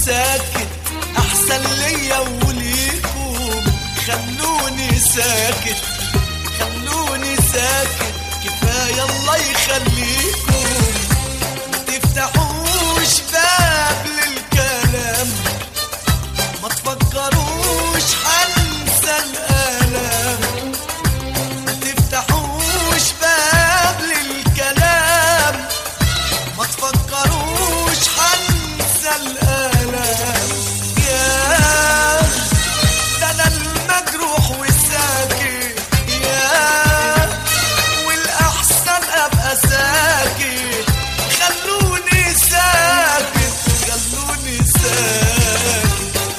ساكت احسن ليا وليكم خلوني ساكت خلوني ساكت كفايه الله يخليكم ما تفتحوش باب للكلام ما تفكروش حنسى الالام ما تفتحوش باب للكلام ما تفكروش حنسى الالام يا ده انا المجروح والساكت يا والاحسن ابقى ساكت خلوني ساكت خلوني ساكت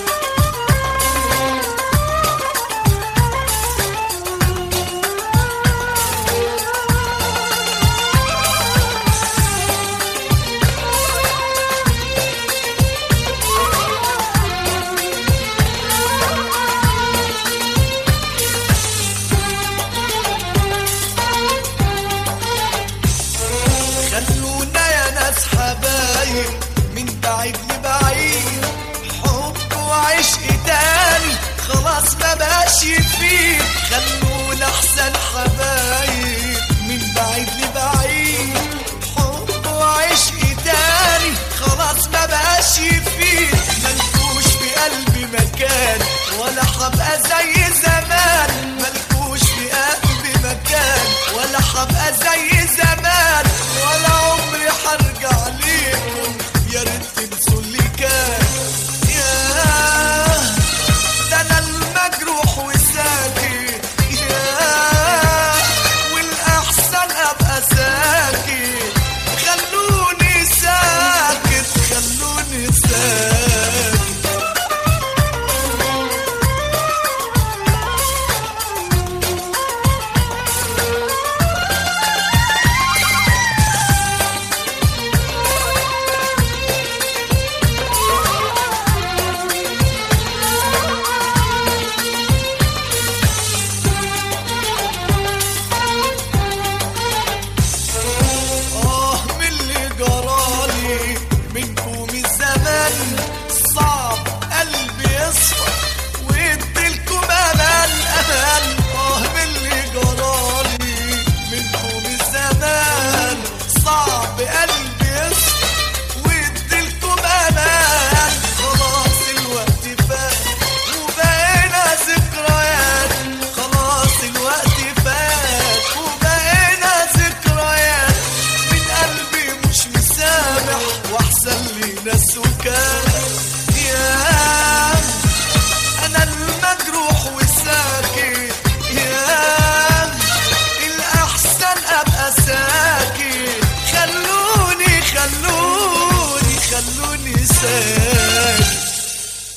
خلونا يا ناس حبايب من بعيد لبعيد حب وعشق تاني خلاص ما بقاش فيه خلونا احسن حبايب من بعيد لبعيد حب وعشق تاني خلاص ما بقاش فيه ملكوش في قلبي مكان ولا حبقى زي زمان ملكوش في قلبي مكان ولا حبقى زي زمان ولا عمري حرجع ليكم يا ريت تنسوا اللي كان يا ده انا المجروح وساكت يا والاحسن ابقى ساكت خلوني ساكت خلوني ساكت آه من اللي جرالي منكم الزمان صعب قلبي يصفى